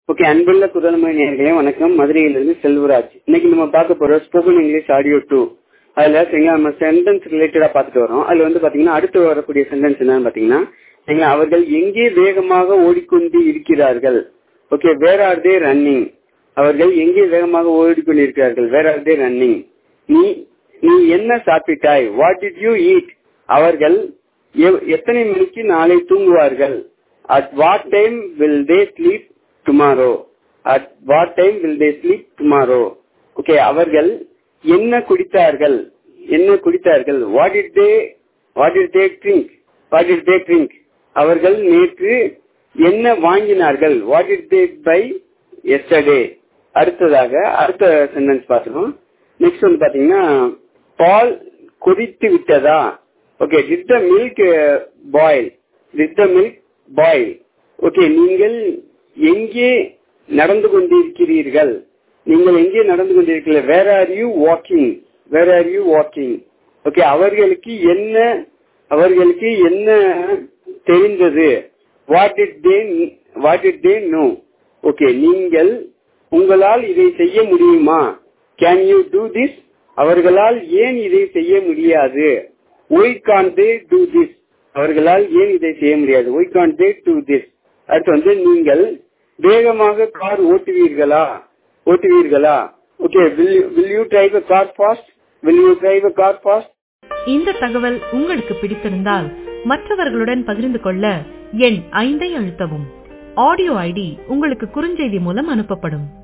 okay அன்புள்ள குரல்மொழி நேர்களே வணக்கம் மதுரையிலிருந்து செல்வராஜ் இன்னைக்கு நம்ம பார்க்க போற ஸ்போக்கன் இங்கிலீஷ் ஆடியோ டூ அதுல சரிங்களா நம்ம சென்டென்ஸ் ரிலேட்டடா பார்த்துட்டு வரோம் அதுல வந்து பாத்தீங்கன்னா அடுத்து வரக்கூடிய சென்டென்ஸ் என்னன்னு பாத்தீங்கன்னா சரிங்களா அவர்கள் எங்கே வேகமாக ஓடிக்கொண்டு இருக்கிறார்கள் okay where are they running அவர்கள் எங்கே வேகமாக ஓடிக்கொண்டு இருக்கிறார்கள் வேர் ஆர் தே ரன்னிங் நீ நீ என்ன சாப்பிட்டாய் வாட் டிட் யூ ஈட் அவர்கள் எவ்- எத்தனை மணிக்கு நாளை தூங்குவார்கள் at what time will they sleep tomorrow at what time will they sleep tomorrow okay அவர்கள் என்ன குடித்தார்கள் என்ன குடித்தார்கள் what did they what did they drink what did they drink அவர்கள் நேற்று என்ன வாங்கினார்கள் what did they buy yesterday அடுத்ததாக அடுத்த சென்டென்ஸ் பார்த்துருவோம் நெக்ஸ்ட் வந்து பாத்தீங்கன்னா பால் கொதித்து விட்டதா okay did the milk boil did the milk boil okay நீங்கள் எங்கே நடந்து கொண்டிருக்கிறீர்கள் நீங்கள் எங்கே நடந்து கொண்டிருக்கிறீர்கள் where are you walking where are you walking okay அவர்களுக்கு என்ன அவர்களுக்கு என்ன தெரிந்தது what did they what did they know okay நீங்கள் உங்களால் இதை செய்ய முடியுமா கேன் யூ டூ திஸ் அவர்களால் ஏன் இதை செய்ய முடியாது why can't they do this அவர்களால் ஏன் இதை செய்ய முடியாது why can't they do this அடுத்து வந்து நீங்கள் வேகமாக கார் ஓட்டுவீர்களா ஓட்டுவீர்களா okay will you drive a car fast will you drive a car fast இந்த தகவல் உங்களுக்கு பிடித்திருந்தால் மற்றவர்களுடன் பகிர்ந்து கொள்ள எண் ஐந்தை அழுத்தவும் ஆடியோ ஐடி உங்களுக்கு குறுஞ்செய்தி மூலம் அனுப்பப்படும்